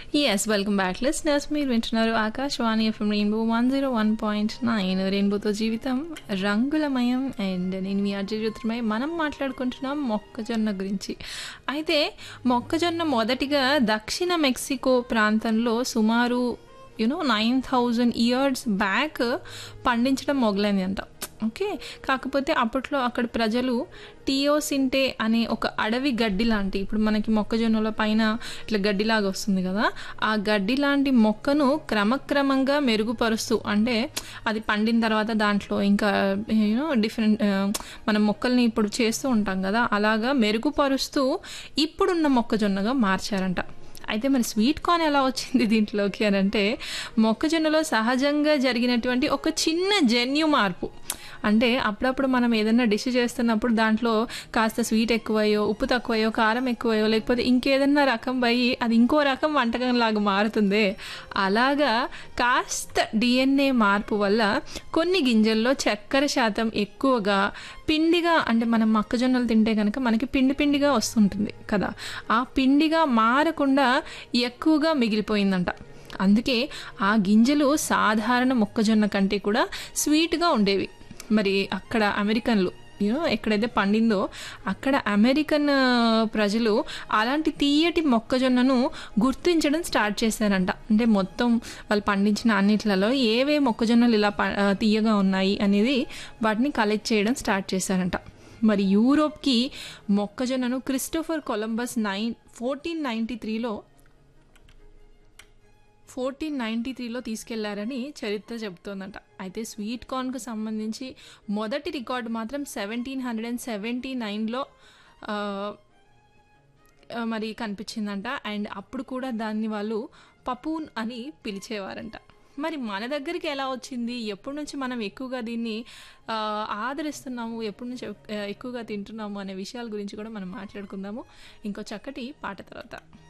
yes welcome back listeners మీరు వింటున్నారు Akashvani FM rainbow one zero one point nine రెయిన్బోతో జీవితం రంగులమయం అండ్ నేను మీ అర్జయ జ్యోతిర్మయ మనం మాట్లాడుకుంటున్నాం మొక్కజొన్న గురించి అయితే మొక్కజొన్న మొదటిగా దక్షిణ మెక్సికో ప్రాంతంలో సుమారు you know nine thousand years back పండించడం మొదలైంది అంట ఓకే కాకపోతే అప్పట్లో అక్కడ ప్రజలు టియోసింటే అనే ఒక అడవి గడ్డి లాంటి ఇప్పుడు మనకి మొక్కజొన్నల పైన ఇట్లా గడ్డిలాగా వస్తుంది కదా ఆ గడ్డి లాంటి మొక్కను క్రమక్రమంగా మెరుగుపరుస్తూ అంటే అది పండిన తర్వాత దాంట్లో ఇంకా యూనో డిఫరెంట్ మనం మొక్కల్ని ఇప్పుడు చేస్తూ ఉంటాం కదా అలాగా మెరుగుపరుస్తూ ఇప్పుడున్న మొక్కజొన్నగా మార్చారంట అయితే మరి స్వీట్ కార్న్ ఎలా వచ్చింది దీంట్లోకి అని అంటే మొక్కజొన్నలో సహజంగా జరిగినటువంటి ఒక చిన్న జన్యు మార్పు అంటే అప్పుడప్పుడు మనం ఏదైనా డిష్ చేస్తున్నప్పుడు దాంట్లో కాస్త స్వీట్ ఎక్కువయ్యో ఉప్పు తక్కువయ్యో కారం ఎక్కువయ్యో లేకపోతే ఇంకేదన్నా రకం పోయి అది ఇంకో రకం వంటకం లాగా మారుతుంది అలాగా కాస్త డిఎన్ఏ మార్పు వల్ల కొన్ని గింజల్లో చక్కెర శాతం ఎక్కువగా పిండిగా అంటే మనం మొక్కజొన్నలు తింటే కనుక మనకి పిండి పిండిగా వస్తుంటుంది కదా ఆ పిండిగా మారకుండా ఎక్కువగా మిగిలిపోయిందంట అందుకే ఆ గింజలు సాధారణ మొక్కజొన్న కంటే కూడా స్వీట్గా ఉండేవి మరి అక్కడ అమెరికన్లు యూనో ఎక్కడైతే పండిందో అక్కడ అమెరికన్ ప్రజలు అలాంటి తీయటి మొక్కజొన్నను గుర్తించడం స్టార్ట్ చేశారంట అంటే మొత్తం వాళ్ళు పండించిన అన్నిట్లలో ఏవే మొక్కజొన్నలు ఇలా తీయగా ఉన్నాయి అనేది వాటిని కలెక్ట్ చేయడం స్టార్ట్ చేశారంట మరి యూరోప్కి మొక్కజొన్నను Christopher Columbus nine fourteen ninety త్రీలో ఫోర్టీన్ నైంటీ త్రీలో తీసుకెళ్లారని చరిత్ర చెబుతోందంట అయితే స్వీట్ కార్న్కు సంబంధించి మొదటి రికార్డు మాత్రం సెవెంటీన్ హండ్రెడ్ అండ్ సెవెంటీ నైన్లో మరి కనిపించిందంట అండ్ అప్పుడు కూడా దాన్ని వాళ్ళు పపూన్ అని పిలిచేవారంట మరి మన దగ్గరికి ఎలా వచ్చింది ఎప్పటి నుంచి మనం ఎక్కువగా దీన్ని ఆదరిస్తున్నాము ఎప్పటి నుంచి ఎక్కువగా తింటున్నాము అనే విషయాల గురించి కూడా మనం మాట్లాడుకుందాము ఇంకో చక్కటి పాట తర్వాత